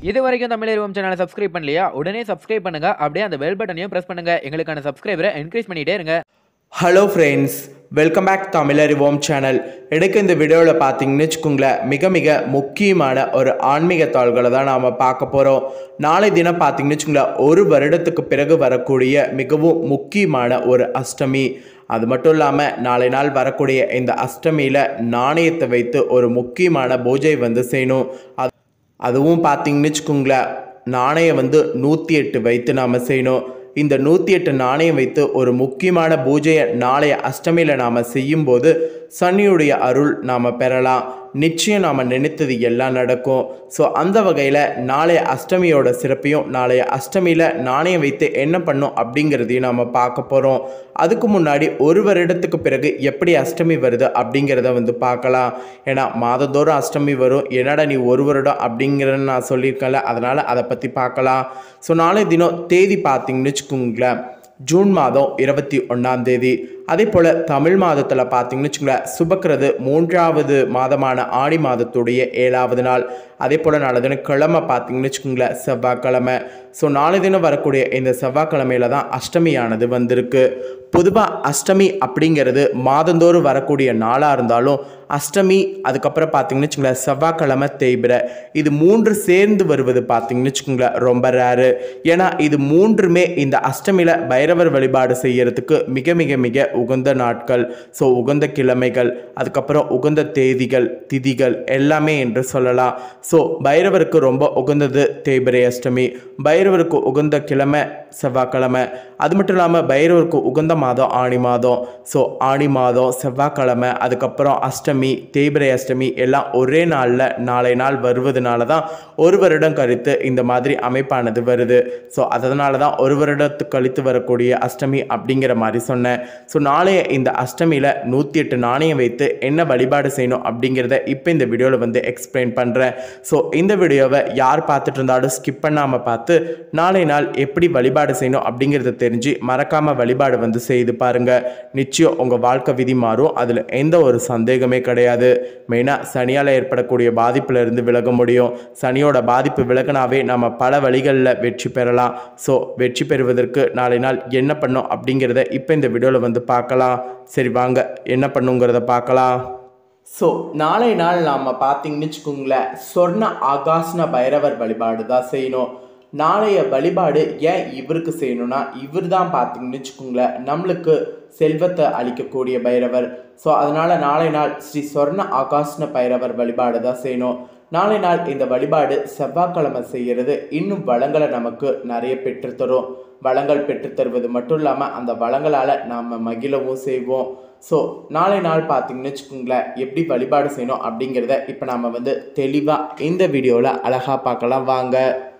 இது வரைக்கும் தமிழ் சேனலை சப்ஸ்கிரைப் பண்ணலையா உடனே சப்ஸ்கிரைப் பண்ணுங்க அப்படியே அந்த பெல் பட்டனையும் பிரஸ் பண்ணுங்க எங்களுக்கான சப்ஸ்கிரைபரை என்கரேஜ் பண்ணிட்டே இருங்க hello friends welcome back Tamilarivom channel எனக்கு இந்த வீடியோவில் பார்த்தீங்கன்னு வச்சுக்கோங்களேன் மிக மிக முக்கியமான ஒரு ஆன்மீக தாள்களை தான் நாம் பார்க்க போகிறோம் நாளை தினம் பார்த்தீங்கன்னு வச்சுக்கோங்களேன் ஒரு வருடத்துக்கு பிறகு வரக்கூடிய மிகவும் முக்கியமான ஒரு அஷ்டமி அது மட்டும் இல்லாமல் நாளை நாள் வரக்கூடிய இந்த அஷ்டமியில் நாணயத்தை வைத்து ஒரு முக்கியமான பூஜை வந்து செய்யணும் அது அதுவும் பார்த்தீங்கன்னு வச்சுக்கோங்களேன் நாணயம் வந்து நூற்றி எட்டு வைத்து நாம் செய்யணும் இந்த நூற்றி எட்டு நாணயம் வைத்து ஒரு முக்கியமான பூஜையை நாளைய அஷ்டமியில் நாம் செய்யும்போது சனியுடைய அருள் நாம் பெறலாம் நிச்சயம் நாம் நினைத்தது எல்லாம் நடக்கும் ஸோ அந்த வகையில் நாளைய அஷ்டமியோட சிறப்பையும் நாளைய அஷ்டமியில் நாணயம் வைத்து என்ன பண்ணும் அப்படிங்கிறதையும் நாம் பார்க்க போகிறோம் அதுக்கு முன்னாடி ஒரு வருடத்துக்கு பிறகு எப்படி அஷ்டமி வருது அப்படிங்கிறத வந்து பார்க்கலாம் ஏன்னா மாதந்தோறும் அஷ்டமி வரும் என்னடா நீ ஒரு வருடம் அப்படிங்கிறத நான் சொல்லியிருக்கேன்ல அதனால் அதை பற்றி பார்க்கலாம் ஸோ நாளை தினம் தேதி பார்த்தீங்கன்னு வச்சுக்கோங்களேன் ஜூன் மாதம் இருபத்தி ஒன்றாம் தேதி அதே போல் தமிழ் மாதத்தில் பார்த்தீங்கன்னு வச்சுக்கோங்களேன் சுபக்கிறது மூன்றாவது மாதமான ஆடி மாதத்துடைய ஏழாவது நாள் அதே போல் நாளை தினம் கிழமை பார்த்தீங்கன்னு வச்சுக்கோங்களேன் செவ்வாய்க்கிழமை ஸோ நாளை தினம் வரக்கூடிய இந்த செவ்வாய்க்கிழமையில தான் அஷ்டமியானது வந்திருக்கு பொதுவாக அஷ்டமி அப்படிங்கிறது மாதந்தோறும் வரக்கூடிய நாளாக இருந்தாலும் அஷ்டமி அதுக்கப்புறம் பார்த்தீங்கன்னு வச்சுக்கோங்களேன் செவ்வாய்க்கிழமை தேய்பிரை இது மூன்று சேர்ந்து வருவது பார்த்தீங்கன்னு வச்சுக்கோங்களேன் ரொம்ப ரேரு ஏன்னா இது மூன்றுமே இந்த அஷ்டமியில் பைரவர் வழிபாடு செய்யறதுக்கு மிக மிக மிக உகந்த நாட்கள் ஸோ உகந்த கிழமைகள் அதுக்கப்புறம் உகந்த தேதிகள் திதிகள் எல்லாமே என்று சொல்லலாம் ஸோ பைரவருக்கு ரொம்ப உகந்தது தேய்பிரை அஷ்டமி பைரவருக்கு உகந்த கிழமை செவ்வாய்க்கிழமை அது மட்டும் இல்லாமல் பைரவருக்கு உகந்த மாதம் ஆணி மாதம் ஸோ ஆணி மாதம் செவ்வாய்க்கிழமை அதுக்கப்புறம் அஷ்டமி தேய்பிரை அஷ்டமி எல்லாம் ஒரே நாளில் நாளை நாள் வருவதனால தான் ஒரு வருடம் கழித்து இந்த மாதிரி அமைப்பானது வருது ஸோ அதனால தான் ஒரு வருடத்துக்கு கழித்து வரக்கூடிய அஷ்டமி அப்படிங்கிற மாதிரி சொன்னேன் ஸோ நாளைய இந்த அஷ்டமியில் நூற்றி எட்டு நாணயம் வைத்து என்ன வழிபாடு செய்யணும் அப்படிங்கிறத இப்போ இந்த வீடியோவில் வந்து எக்ஸ்பிளைன் பண்ணுறேன் ஸோ இந்த வீடியோவை யார் பார்த்துட்டு இருந்தாலும் ஸ்கிப் பண்ணாமல் பார்த்து நாளை நாள் எப்படி வழிபாடு செய்யணும் அப்படிங்கிறத தெரிஞ்சு மறக்காமல் வழிபாடு வந்து செய்து பாருங்கள் நிச்சயம் உங்கள் வாழ்க்கை விதி மாறும் அதில் எந்த ஒரு சந்தேகமே கிடையாது மெயினாக சனியால் ஏற்படக்கூடிய பாதிப்புல இருந்து விலக முடியும் சனியோட பாதிப்பு விலகினாவே நம்ம பல வழிகளில் வெற்றி பெறலாம் ஸோ வெற்றி பெறுவதற்கு நாளை நாள் என்ன பண்ணும் அப்படிங்கிறத இப்போ இந்த வீடியோவில் வந்து பார்க்கலாம் சரி வாங்க என்ன பண்ணுங்கிறத பார்க்கலாம் ஸோ நாளை நாள் நாம் பார்த்தீங்கன்னு வச்சுக்கோங்களேன் சொர்ண ஆகாஷ்ன பைரவர் வழிபாடு தான் செய்யணும் நாளைய வழிபாடு ஏன் இவருக்கு செய்யணும்னா இவர் தான் பார்த்தீங்கன்னு வச்சுக்கோங்களேன் நம்மளுக்கு செல்வத்தை அளிக்கக்கூடிய பைரவர் ஸோ அதனால் நாளை நாள் ஸ்ரீ சொர்ண ஆகாஷ்ன பைரவர் வழிபாடு தான் செய்யணும் நாளை நாள் இந்த வழிபாடு செவ்வாய்க்கிழமை செய்கிறது இன்னும் வளங்களை நமக்கு நிறைய பெற்றுத்தரும் வளங்கள் பெற்றுத்தருவது மட்டும் இல்லாமல் அந்த வளங்களால் நாம் மகிழவும் செய்வோம் ஸோ நாளை நாள் பார்த்தீங்கன்னு வச்சுக்கோங்களேன் எப்படி வழிபாடு செய்யணும் அப்படிங்கிறத இப்போ நாம் வந்து தெளிவாக இந்த வீடியோவில் அழகாக பார்க்கலாம் வாங்க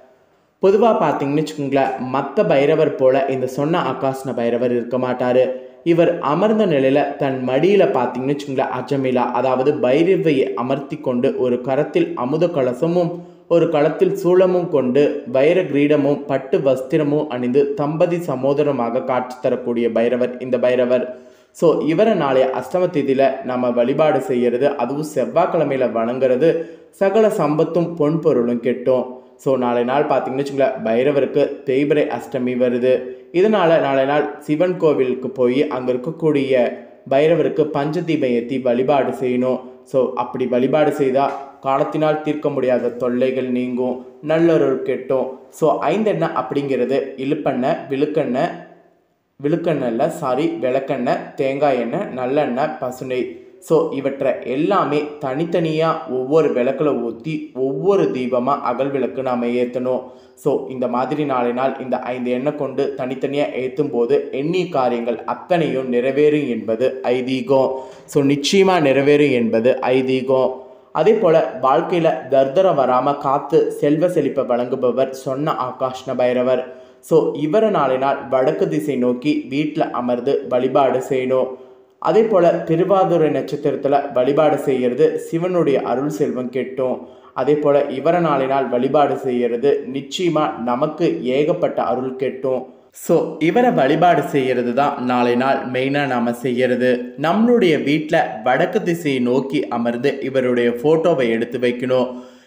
பொதுவாக பார்த்தீங்கன்னு வச்சுக்கோங்களேன் மற்ற பைரவர் போல இந்த சொன்ன ஆகாஷ்ன பைரவர் இருக்க மாட்டார் இவர் அமர்ந்த நிலையில் தன் மடியில் பார்த்தீங்கன்னு வச்சுக்கோங்களேன் அஜமிலா அதாவது பைரவையை அமர்த்தி கொண்டு ஒரு கரத்தில் அமுத கலசமும் ஒரு களத்தில் சூளமும் கொண்டு வைர கிரீடமும் பட்டு வஸ்திரமும் அணிந்து தம்பதி சமோதரமாக காட்சி தரக்கூடிய பைரவர் இந்த பைரவர் ஸோ இவரை நாளைய அஷ்டம தேதியில் நம்ம வழிபாடு செய்கிறது அதுவும் செவ்வாய்க்கிழமையில் வணங்குறது சகல சம்பத்தும் பொன் பொருளும் கெட்டும் ஸோ நாளை நாள் பார்த்தீங்கன்னு வச்சுங்களேன் பைரவருக்கு தேய்பிரை அஷ்டமி வருது இதனால் நாளை நாள் சிவன் கோவிலுக்கு போய் அங்கே இருக்கக்கூடிய பைரவருக்கு பஞ்சதீபம் ஏற்றி வழிபாடு செய்யணும் ஸோ அப்படி வழிபாடு செய்தால் காலத்தினால் தீர்க்க முடியாத தொல்லைகள் நீங்கும் நல்லொருள் கெட்டும் ஸோ ஐந்தெண்ணெய் அப்படிங்கிறது இழுப்பெண்ணெய் விழுக்கெண்ணெய் விழுக்கெண்ணெயில் சாரி விளக்கெண்ணெய் தேங்காய் எண்ணெய் நல்லெண்ணெய் பசுநெய் ஸோ இவற்றை எல்லாமே தனித்தனியாக ஒவ்வொரு விளக்கில் ஊற்றி ஒவ்வொரு தீபமாக அகல் விளக்கு நாம் ஏற்றணும் ஸோ இந்த மாதிரி நாளை நாள் இந்த ஐந்து எண்ணெய் கொண்டு தனித்தனியாக ஏற்றும் போது எண்ணிய காரியங்கள் அத்தனையும் நிறைவேறும் என்பது ஐதீகம் ஸோ நிச்சயமாக நிறைவேறும் என்பது ஐதீகம் அதே போல் வாழ்க்கையில் தர்தரம் வராமல் காத்து செல்வ செழிப்பை வழங்குபவர் சொன்ன ஆகாஷ்ண பைரவர் ஸோ இவரை நாளை நாள் வடக்கு திசை நோக்கி வீட்டில் அமர்ந்து வழிபாடு செய்யணும் அதே போல் திருவாதுரை நட்சத்திரத்தில் வழிபாடு செய்கிறது சிவனுடைய அருள் செல்வம் கெட்டும் அதே போல் இவர நாளினால் வழிபாடு செய்கிறது நிச்சயமாக நமக்கு ஏகப்பட்ட அருள் கெட்டும் ஸோ இவரை வழிபாடு செய்கிறது தான் நாளை நாள் மெயினாக நாம் செய்கிறது நம்மளுடைய வீட்டில் வடக்கு திசையை நோக்கி அமர்ந்து இவருடைய ஃபோட்டோவை எடுத்து வைக்கணும்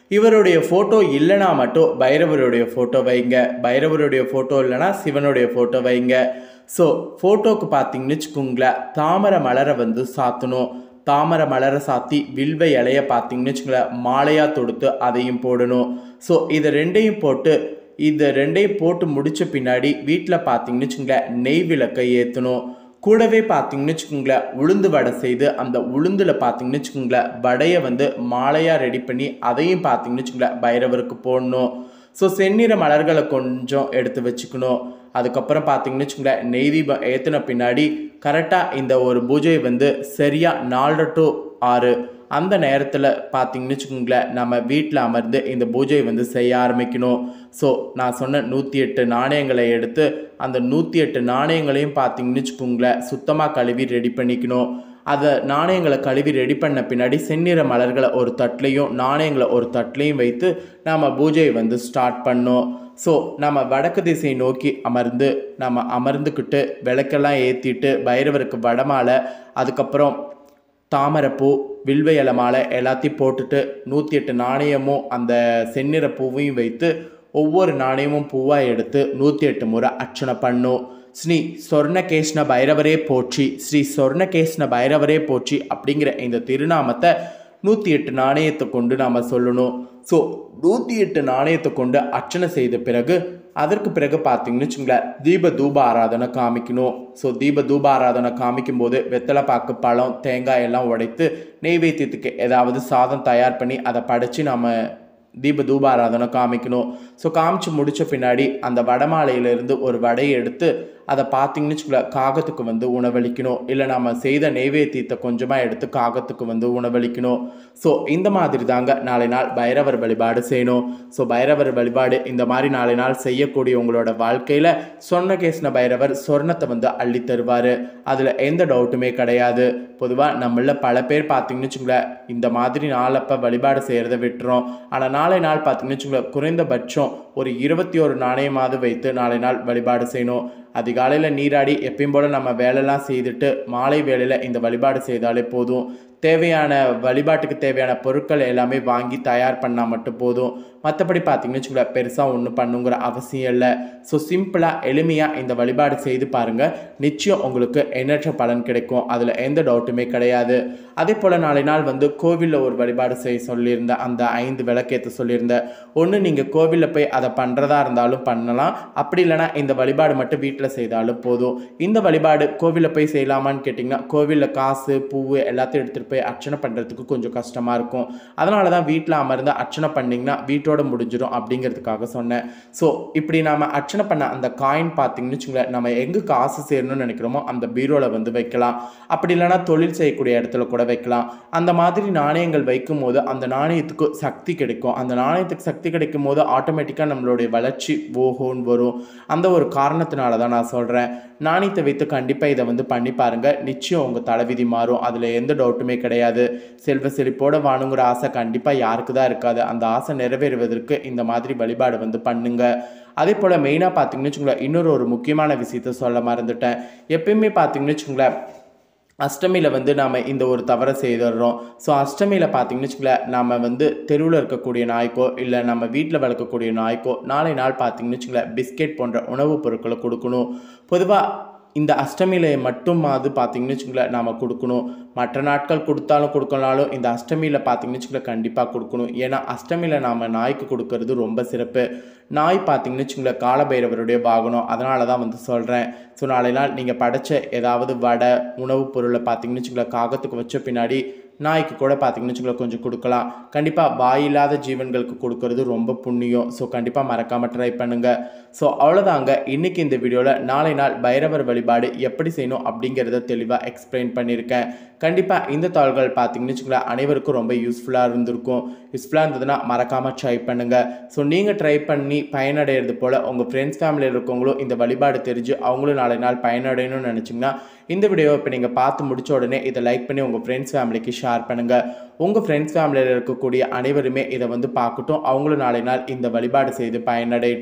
இவருடைய ஃபோட்டோ இல்லைனா மட்டும் பைரவருடைய ஃபோட்டோ வைங்க பைரவருடைய ஃபோட்டோ இல்லைனா சிவனுடைய ஃபோட்டோ வைங்க ஸோ ஃபோட்டோக்கு பார்த்தீங்கன்னு வச்சுக்கோங்களேன் தாமரை மலரை வந்து சாத்தணும் தாமரை மலரை சாத்தி வில்வ இலைய பார்த்தீங்கன்னு வச்சுக்கோங்களேன் மாலையாக தொடுத்து அதையும் போடணும் ஸோ இதை ரெண்டையும் போட்டு இதை ரெண்டையும் போட்டு முடித்த பின்னாடி வீட்டில் பார்த்தீங்கன்னு வச்சுக்கோங்களேன் நெய் விளக்கை ஏற்றணும் கூடவே பார்த்தீங்கன்னு வச்சுக்கோங்களேன் உளுந்து வடை செய்து அந்த உளுந்தில் பார்த்தீங்கன்னு வச்சுக்கோங்களேன் வடையை வந்து மாலையாக ரெடி பண்ணி அதையும் பார்த்தீங்கன்னு வச்சுக்கோங்களேன் பைரவருக்கு போடணும் ஸோ செந்நிற மலர்களை கொஞ்சம் எடுத்து வச்சுக்கணும் அதுக்கப்புறம் பார்த்தீங்கன்னு வச்சுக்கோங்களேன் நெய் தீபம் ஏற்றின பின்னாடி கரெக்டாக இந்த ஒரு பூஜை வந்து சரியாக நாலரை டு ஆறு அந்த நேரத்தில் பார்த்தீங்கன்னு வச்சுக்கோங்களேன் நம்ம வீட்டில் அமர்ந்து இந்த பூஜையை வந்து செய்ய ஆரம்பிக்கணும் ஸோ நான் சொன்ன நூற்றி எட்டு நாணயங்களை எடுத்து அந்த நூற்றி எட்டு நாணயங்களையும் பார்த்தீங்கன்னு வச்சுக்கோங்களேன் சுத்தமாக கழுவி ரெடி பண்ணிக்கணும் அதை நாணயங்களை கழுவி ரெடி பண்ண பின்னாடி செந்நிற மலர்களை ஒரு தட்டிலையும் நாணயங்களை ஒரு தட்டிலையும் வைத்து நாம் பூஜையை வந்து ஸ்டார்ட் பண்ணோம் ஸோ நம்ம வடக்கு திசை நோக்கி அமர்ந்து நம்ம அமர்ந்துக்கிட்டு விளக்கெல்லாம் ஏற்றிட்டு பைரவருக்கு வடமாலை அதுக்கப்புறம் தாமரைப்பூ வில்வ இலை மாலை எல்லாத்தையும் போட்டுட்டு நூற்றி எட்டு நாணயமும் அந்த செந்நிற பூவையும் வைத்து ஒவ்வொரு நாணயமும் பூவாக எடுத்து நூற்றி எட்டு முறை அர்ச்சனை பண்ணும் ஸ்ரீ சொர்ணகேஷ்ண பைரவரே போற்றி ஸ்ரீ சொர்ணகேஷ்ண பைரவரே போற்றி அப்படிங்கிற இந்த திருநாமத்தை நூற்றி எட்டு நாணயத்தை கொண்டு நாம் சொல்லணும் ஸோ நூற்றி எட்டு நாணயத்தை கொண்டு அர்ச்சனை செய்த பிறகு அதற்கு பிறகு பார்த்தீங்கன்னு வச்சுங்களேன் தீப தூப ஆராதனை காமிக்கணும் ஸோ தீப தூப ஆராதனை காமிக்கும் போது வெத்தலை பாக்கு பழம் தேங்காய் எல்லாம் உடைத்து நெய்வேத்தியத்துக்கு ஏதாவது சாதம் தயார் பண்ணி அதை படைச்சு நம்ம தீப தூப ஆராதனை காமிக்கணும் ஸோ காமிச்சு முடிச்ச பின்னாடி அந்த வடமாலையிலிருந்து ஒரு வடையை எடுத்து அதை பார்த்தீங்கன்னு வச்சுக்கோங்களேன் காகத்துக்கு வந்து உணவளிக்கணும் இல்லை நம்ம செய்த நெய்வேத்தியத்தை கொஞ்சமாக எடுத்து காகத்துக்கு வந்து உணவளிக்கணும் ஸோ இந்த மாதிரி தாங்க நாளை நாள் பைரவர் வழிபாடு செய்யணும் ஸோ பைரவர் வழிபாடு இந்த மாதிரி நாளை நாள் செய்யக்கூடிய உங்களோட வாழ்க்கையில் சொர்ணகேஸ்ன பைரவர் சொர்ணத்தை வந்து அள்ளி தருவார் அதில் எந்த டவுட்டுமே கிடையாது பொதுவாக நம்மள பல பேர் பார்த்தீங்கன்னு வச்சுங்களேன் இந்த மாதிரி நாளப்போ வழிபாடு செய்கிறத விட்டுறோம் ஆனால் நாளை நாள் பார்த்தீங்கன்னு வச்சுங்களேன் குறைந்தபட்சம் ஒரு இருபத்தி ஒரு நாணயமாவது வைத்து நாளை நாள் வழிபாடு செய்யணும் அதிகாலையில் நீராடி எப்பயும் போல் நம்ம வேலைலாம் செய்துட்டு மாலை வேளையில் இந்த வழிபாடு செய்தாலே போதும் தேவையான வழிபாட்டுக்கு தேவையான பொருட்கள் எல்லாமே வாங்கி தயார் பண்ணால் மட்டும் போதும் மற்றபடி பார்த்தீங்கன்னு வச்சுக்கோங்களேன் பெருசாக ஒன்றும் பண்ணுங்கிற அவசியம் இல்லை ஸோ சிம்பிளாக எளிமையாக இந்த வழிபாடு செய்து பாருங்கள் நிச்சயம் உங்களுக்கு எண்ணற்ற பலன் கிடைக்கும் அதில் எந்த டவுட்டுமே கிடையாது அதே போல் நாளை நாள் வந்து கோவிலில் ஒரு வழிபாடு செய்ய சொல்லியிருந்தேன் அந்த ஐந்து விளக்கேற்ற சொல்லியிருந்தேன் ஒன்று நீங்கள் கோவிலில் போய் அதை பண்ணுறதா இருந்தாலும் பண்ணலாம் அப்படி இல்லைனா இந்த வழிபாடு மட்டும் வீட்டில் செய்தாலும் போதும் இந்த வழிபாடு கோவிலில் போய் செய்யலாமான்னு கேட்டிங்கன்னா கோவிலில் காசு பூவு எல்லாத்தையும் எடுத்துகிட்டு போய் அர்ச்சனை பண்ணுறதுக்கு கொஞ்சம் கஷ்டமாக இருக்கும் அதனால தான் வீட்டில் அமர்ந்து அர்ச்சனை பண்ணிங்கன்னா வீட்டோட முடிஞ்சிடும் அப்படிங்கிறதுக்காக சொன்னேன் ஸோ இப்படி நாம் அர்ச்சனை பண்ண அந்த காயின் பார்த்தீங்கன்னு வச்சுங்களேன் நம்ம எங்கே காசு சேரணும்னு நினைக்கிறோமோ அந்த பீரோவில் வந்து வைக்கலாம் அப்படி இல்லைனா தொழில் செய்யக்கூடிய இடத்துல கூட வைக்கலாம் அந்த மாதிரி நாணயங்கள் வைக்கும் போது அந்த நாணயத்துக்கு சக்தி கிடைக்கும் அந்த நாணயத்துக்கு சக்தி கிடைக்கும் போது ஆட்டோமேட்டிக்காக நம்மளுடைய வளர்ச்சி ஓஹோன்னு வரும் அந்த ஒரு காரணத்தினால தான் நான் சொல்கிறேன் நாணயத்தை வைத்து கண்டிப்பாக இதை வந்து பண்ணி பாருங்கள் நிச்சயம் உங்கள் தலைவிதி மாறும் அதில் எந்த டவுட்டுமே கிடையாது செல்வ செழிப்போட வாணுங்கிற ஆசை கண்டிப்பாக யாருக்கு தான் இருக்காது அந்த ஆசை நிறைவேறுவதற்கு இந்த மாதிரி வழிபாடு வந்து பண்ணுங்க அதே போல் மெயினாக பார்த்தீங்கன்னு வச்சுங்களேன் இன்னொரு ஒரு முக்கியமான விஷயத்த சொல்ல மறந்துட்டேன் எப்பயுமே பார்த்தீங்கன்னு வச்சுங்களேன் அஷ்டமியில் வந்து நாம் இந்த ஒரு தவறை செய்துடுறோம் ஸோ அஷ்டமியில் பார்த்தீங்கன்னு வச்சுக்கோங்களேன் நம்ம வந்து தெருவில் இருக்கக்கூடிய நாய்க்கோ இல்லை நம்ம வீட்டில் வளர்க்கக்கூடிய நாய்க்கோ நாளை நாள் பார்த்தீங்கன்னு வச்சுக்கோங்களேன் பிஸ்கெட் போன்ற உணவுப் பொருட்களை கொடுக்கணும் பொதுவாக இந்த அஷ்டமியில் மட்டுமாவது பார்த்தீங்கன்னு வச்சுக்கோங்களேன் நாம் கொடுக்கணும் மற்ற நாட்கள் கொடுத்தாலும் கொடுக்கலனாலும் இந்த அஷ்டமியில் பார்த்தீங்கன்னு வச்சுக்கோங்களேன் கண்டிப்பாக கொடுக்கணும் ஏன்னா அஷ்டமியில் நாம் நாய்க்கு கொடுக்கறது ரொம்ப சிறப்பு நாய் பார்த்தீங்கன்னு வச்சுக்கோங்களேன் காலபைரவருடைய வாகனம் அதனால தான் வந்து சொல்கிறேன் ஸோ நாளை நாள் நீங்கள் படைச்ச ஏதாவது வடை உணவுப் பொருளை பார்த்தீங்கன்னு வச்சுக்கோங்களேன் காகத்துக்கு வச்ச பின்னாடி நாய்க்கு கூட பார்த்தீங்கன்னு வச்சுக்கோங்களேன் கொஞ்சம் கொடுக்கலாம் கண்டிப்பாக வாயில்லாத ஜீவன்களுக்கு கொடுக்கறது ரொம்ப புண்ணியம் ஸோ கண்டிப்பாக மறக்காமல் ட்ரை பண்ணுங்கள் ஸோ அவ்வளோதாங்க இன்றைக்கி இந்த வீடியோவில் நாளை நாள் பைரவர் வழிபாடு எப்படி செய்யணும் அப்படிங்கிறத தெளிவாக எக்ஸ்பிளைன் பண்ணியிருக்கேன் கண்டிப்பாக இந்த தாள்கள் பார்த்தீங்கன்னு வச்சுக்கோங்களேன் அனைவருக்கும் ரொம்ப யூஸ்ஃபுல்லாக இருந்திருக்கும் யூஸ்ஃபுல்லாக இருந்ததுன்னா மறக்காமல் ட்ரை பண்ணுங்கள் ஸோ நீங்கள் ட்ரை பண்ணி பயனடைகிறது போல் உங்கள் ஃப்ரெண்ட்ஸ் ஃபேமிலியில் இருக்கவங்களும் இந்த வழிபாடு தெரிஞ்சு அவங்களும் நாளை நாள் பயனடையணும்னு நினச்சிங்கன்னா இந்த வீடியோவை இப்போ நீங்கள் பார்த்து முடிச்ச உடனே இதை லைக் பண்ணி உங்கள் ஃப்ரெண்ட்ஸ் ஃபேமிலிக்கு ஷேர் பண்ணுங்கள் உங்கள் ஃப்ரெண்ட்ஸ் ஃபேமிலியில் இருக்கக்கூடிய அனைவருமே இதை வந்து பார்க்கட்டும் அவங்களும் நாளை நாள் இந்த வழிபாடு செய்து பயனடையட்டும்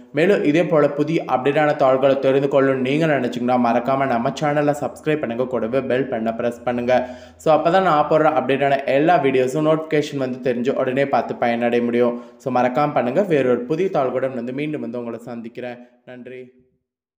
மேலும் இதே போல் புதிய அப்டேட்டான தாள்களை தெரிந்து கொள்ளணும் நீங்கள் நினச்சிங்கன்னா மறக்காமல் நம்ம சேனலை சப்ஸ்கிரைப் பண்ணுங்க கூடவே பெல் பண்ண ப்ரெஸ் பண்ணுங்கள் ஸோ அப்போ தான் நான் போடுற அப்டேட்டான எல்லா வீடியோஸும் நோட்டிஃபிகேஷன் வந்து தெரிஞ்சு உடனே பார்த்து பயனடைய முடியும் ஸோ மறக்காமல் பண்ணுங்கள் வேறொரு புதிய தாள்களுடன் வந்து மீண்டும் வந்து உங்களை சந்திக்கிறேன் நன்றி